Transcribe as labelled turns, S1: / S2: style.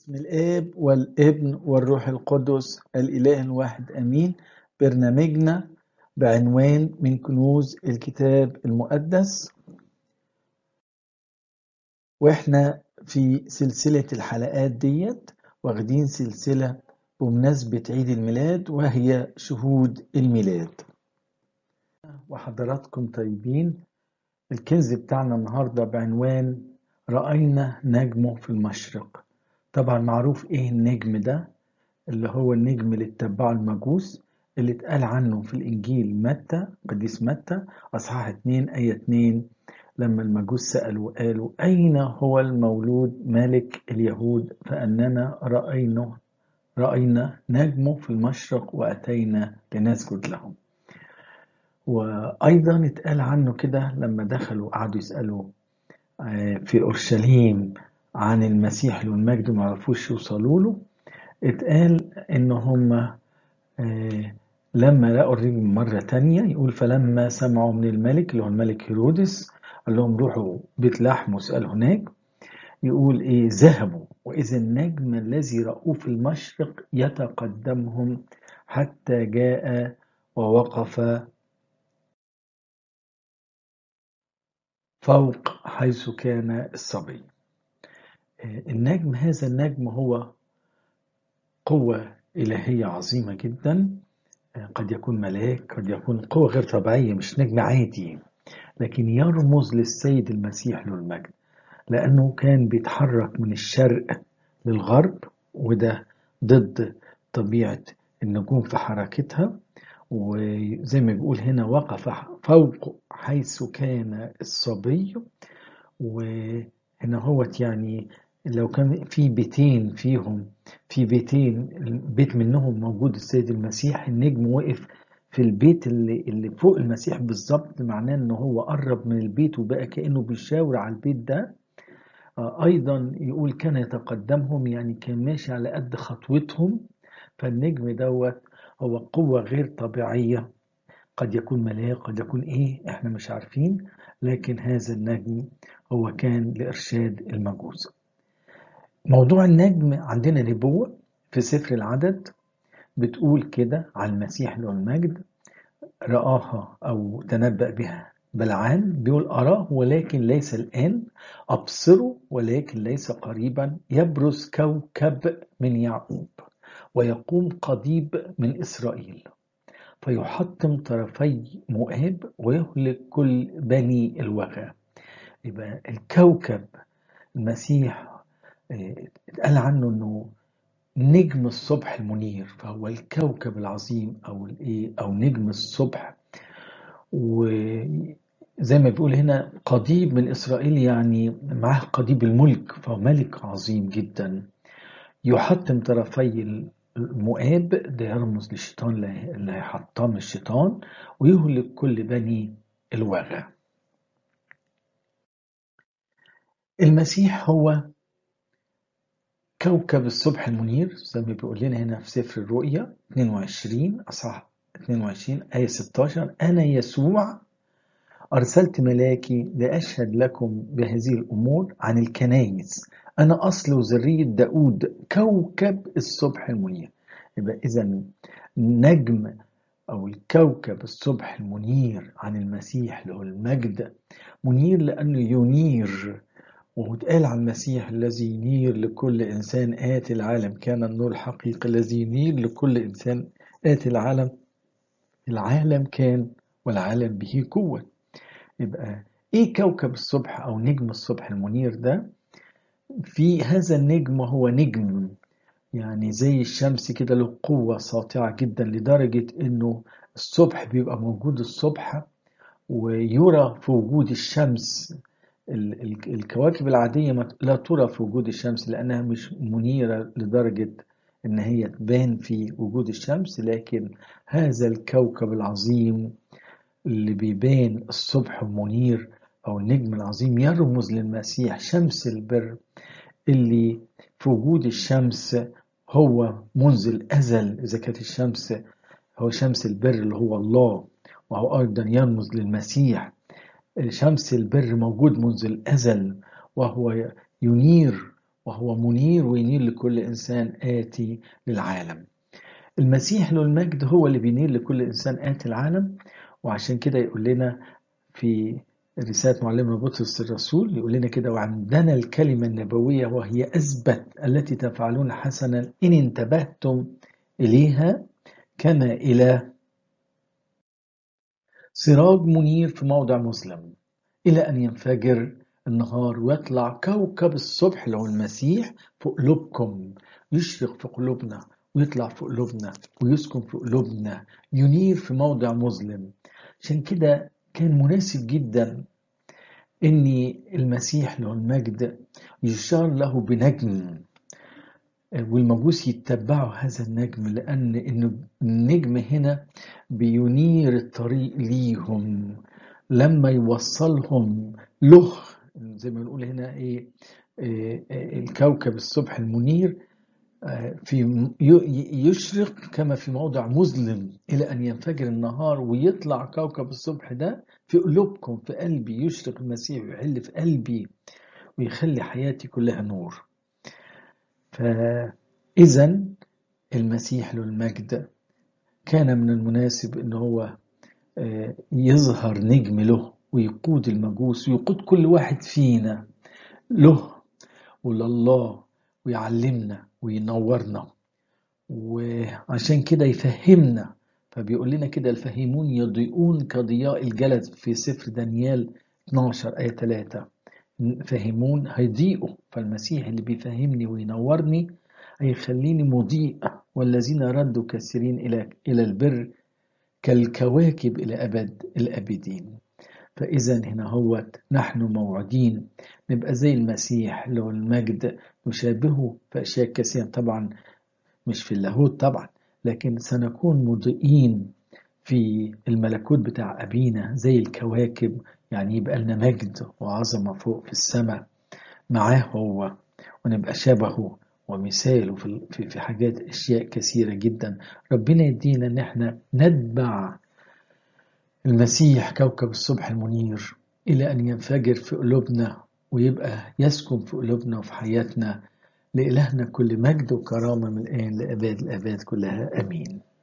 S1: باسم الآب والابن والروح القدس الإله الواحد أمين برنامجنا بعنوان من كنوز الكتاب المقدس وإحنا في سلسلة الحلقات ديت واخدين سلسلة بمناسبة عيد الميلاد وهي شهود الميلاد وحضراتكم طيبين الكنز بتاعنا النهاردة بعنوان رأينا نجمه في المشرق طبعا معروف ايه النجم ده اللي هو النجم اللي اتبعه المجوس اللي اتقال عنه في الانجيل متى قديس متى اصحاح 2 ايه 2 لما المجوس سالوا قالوا اين هو المولود ملك اليهود فاننا راينا راينا نجمه في المشرق واتينا لنسجد له وايضا اتقال عنه كده لما دخلوا قعدوا يسالوا في اورشليم عن المسيح له المجد ما عرفوش يوصلوا له اتقال ان هم لما لقوا الرجل مرة تانية يقول فلما سمعوا من الملك اللي هو الملك هيرودس قال لهم روحوا بيت لحم واسأل هناك يقول ايه ذهبوا واذا النجم الذي رأوه في المشرق يتقدمهم حتى جاء ووقف فوق حيث كان الصبي النجم هذا النجم هو قوة إلهية عظيمة جدا قد يكون ملاك قد يكون قوة غير طبيعية مش نجم عادي لكن يرمز للسيد المسيح له المجد لأنه كان بيتحرك من الشرق للغرب وده ضد طبيعة النجوم في حركتها وزي ما بيقول هنا وقف فوق حيث كان الصبي وهنا هوت يعني لو كان في بيتين فيهم في بيتين بيت منهم موجود السيد المسيح النجم وقف في البيت اللي, اللي فوق المسيح بالظبط معناه ان هو قرب من البيت وبقى كانه بيشاور على البيت ده ايضا يقول كان يتقدمهم يعني كان ماشي على قد خطوتهم فالنجم دوت هو قوة غير طبيعية قد يكون ملاك قد يكون ايه احنا مش عارفين لكن هذا النجم هو كان لإرشاد المجوس موضوع النجم عندنا نبوة في سفر العدد بتقول كده عن المسيح له المجد رآها أو تنبأ بها بلعام بيقول أراه ولكن ليس الآن أبصره ولكن ليس قريبا يبرز كوكب من يعقوب ويقوم قضيب من إسرائيل فيحطم طرفي مؤاب ويهلك كل بني الوغى يبقى الكوكب المسيح اتقال عنه انه نجم الصبح المنير فهو الكوكب العظيم او الايه او نجم الصبح وزي ما بيقول هنا قضيب من اسرائيل يعني معاه قضيب الملك فهو ملك عظيم جدا يحطم طرفي المؤاب ده يرمز للشيطان اللي هيحطم الشيطان ويهلك كل بني الوغى المسيح هو كوكب الصبح المنير زي ما بيقول لنا هنا في سفر الرؤيا 22 أصح 22 آية 16 أنا يسوع أرسلت ملاكي لأشهد لكم بهذه الأمور عن الكنايس أنا أصل وذرية داود كوكب الصبح المنير يبقى إذا نجم أو الكوكب الصبح المنير عن المسيح له المجد منير لأنه ينير واتقال عن المسيح الذي ينير لكل إنسان آتي العالم كان النور الحقيقي الذي ينير لكل إنسان آتي العالم العالم كان والعالم به قوة يبقى إيه كوكب الصبح أو نجم الصبح المنير ده في هذا النجم هو نجم يعني زي الشمس كده له قوة ساطعة جدا لدرجة إنه الصبح بيبقى موجود الصبح ويرى في وجود الشمس الكواكب العادية لا ترى في وجود الشمس لأنها مش منيرة لدرجة إن هي تبان في وجود الشمس لكن هذا الكوكب العظيم اللي بيبان الصبح منير أو النجم العظيم يرمز للمسيح شمس البر اللي في وجود الشمس هو منذ الأزل إذا كانت الشمس هو شمس البر اللي هو الله وهو أيضا يرمز للمسيح شمس البر موجود منذ الأزل وهو ينير وهو منير وينير لكل إنسان آتي للعالم المسيح له المجد هو اللي بينير لكل إنسان آتي العالم وعشان كده يقول لنا في رسالة معلمنا بطرس الرسول يقول لنا كده وعندنا الكلمة النبوية وهي أثبت التي تفعلون حسنا إن انتبهتم إليها كما إلى سراج منير في موضع مظلم إلى أن ينفجر النهار ويطلع كوكب الصبح اللي هو المسيح في قلوبكم يشرق في قلوبنا ويطلع في قلوبنا ويسكن في قلوبنا ينير في موضع مظلم عشان كده كان مناسب جدا ان المسيح له المجد يشار له بنجم والمجوس يتبعوا هذا النجم لان إنه النجم هنا بينير الطريق ليهم لما يوصلهم له زي ما نقول هنا ايه, إيه الكوكب الصبح المنير في يشرق كما في موضع مظلم إلى أن ينفجر النهار ويطلع كوكب الصبح ده في قلوبكم في قلبي يشرق المسيح ويحل في قلبي ويخلي حياتي كلها نور فإذا المسيح له المجد كان من المناسب أن هو يظهر نجم له ويقود المجوس ويقود كل واحد فينا له ولله ويعلمنا وينورنا وعشان كده يفهمنا فبيقول لنا كده الفهمون يضيئون كضياء الجلد في سفر دانيال 12 آية 3 فهمون هيضيئوا فالمسيح اللي بيفهمني وينورني هيخليني مضيء والذين ردوا كثيرين إلى إلى البر كالكواكب إلى أبد الأبدين فإذا هنا هو نحن موعودين نبقى زي المسيح له المجد نشابهه في أشياء كثيرة طبعا مش في اللاهوت طبعا لكن سنكون مضيئين في الملكوت بتاع أبينا زي الكواكب يعني يبقى لنا مجد وعظمة فوق في السماء معاه هو ونبقى شبهه ومثاله في في حاجات أشياء كثيرة جدا ربنا يدينا إن احنا نتبع المسيح كوكب الصبح المنير إلى أن ينفجر في قلوبنا ويبقى يسكن في قلوبنا وفي حياتنا لإلهنا كل مجد وكرامة من الآن لأباد الآباد كلها أمين